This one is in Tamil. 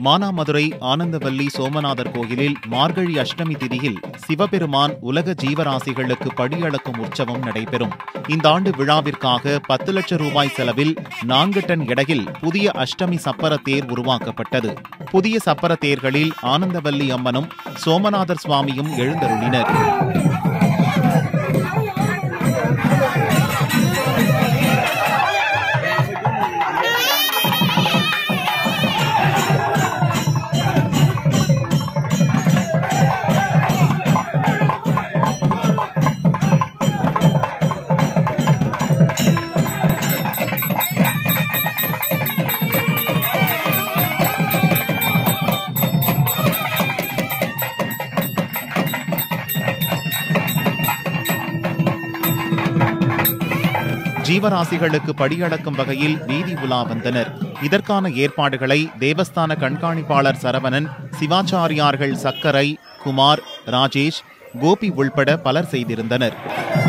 மானாமதுரை ஆனந்தவல்லி சோமநாதர் கோயிலில் மார்கழி அஷ்டமி திதியில் சிவபெருமான் உலக ஜீவராசிகளுக்கு படியளக்கும் உற்சவம் நடைபெறும் இந்த ஆண்டு விழாவிற்காக பத்து லட்சம் ரூபாய் செலவில் நான்கு டன் எடையில் புதிய அஷ்டமி சப்பர தேர் உருவாக்கப்பட்டது புதிய சப்பர தேர்களில் ஆனந்தவல்லி அம்மனும் சோமநாதர் சுவாமியும் எழுந்தருளினர் ஜீவராசிகளுக்கு படியளக்கும் வகையில் வீதி உலா வந்தனர் இதற்கான ஏற்பாடுகளை தேவஸ்தான கண்காணிப்பாளர் சரவணன் சிவாச்சாரியார்கள் சக்கரை குமார் ராஜேஷ் கோபி உள்பட பலர் செய்திருந்தனர்